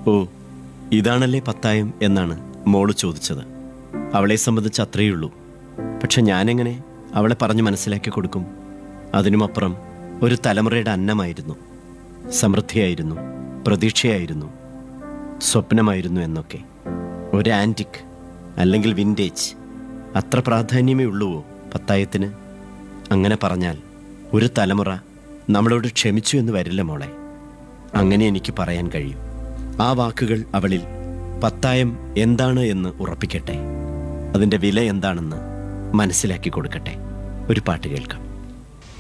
ഓ ഇതാണല്ലേ പത്തായം എന്നാണ് മോള് ചോദിച്ചത് അവളെ സംബന്ധിച്ച് അത്രയുള്ളൂ പക്ഷെ ഞാനെങ്ങനെ അവളെ പറഞ്ഞ് മനസ്സിലാക്കി കൊടുക്കും അതിനുമപ്പുറം ഒരു തലമുറയുടെ അന്നമായിരുന്നു സമൃദ്ധിയായിരുന്നു പ്രതീക്ഷയായിരുന്നു സ്വപ്നമായിരുന്നു എന്നൊക്കെ ഒരു ആൻറ്റിക് അല്ലെങ്കിൽ വിൻറ്റേജ് അത്ര പ്രാധാന്യമേ ഉള്ളുവോ പത്തായത്തിന് അങ്ങനെ പറഞ്ഞാൽ ഒരു തലമുറ നമ്മളോട് ക്ഷമിച്ചു എന്ന് വരില്ല മോളെ അങ്ങനെ എനിക്ക് പറയാൻ കഴിയും ആ വാക്കുകൾ അവളിൽ പത്തായം എന്താണ് എന്ന് ഉറപ്പിക്കട്ടെ അതിൻ്റെ വില എന്താണെന്ന് മനസ്സിലാക്കി കൊടുക്കട്ടെ ഒരു പാട്ട് കേൾക്കാം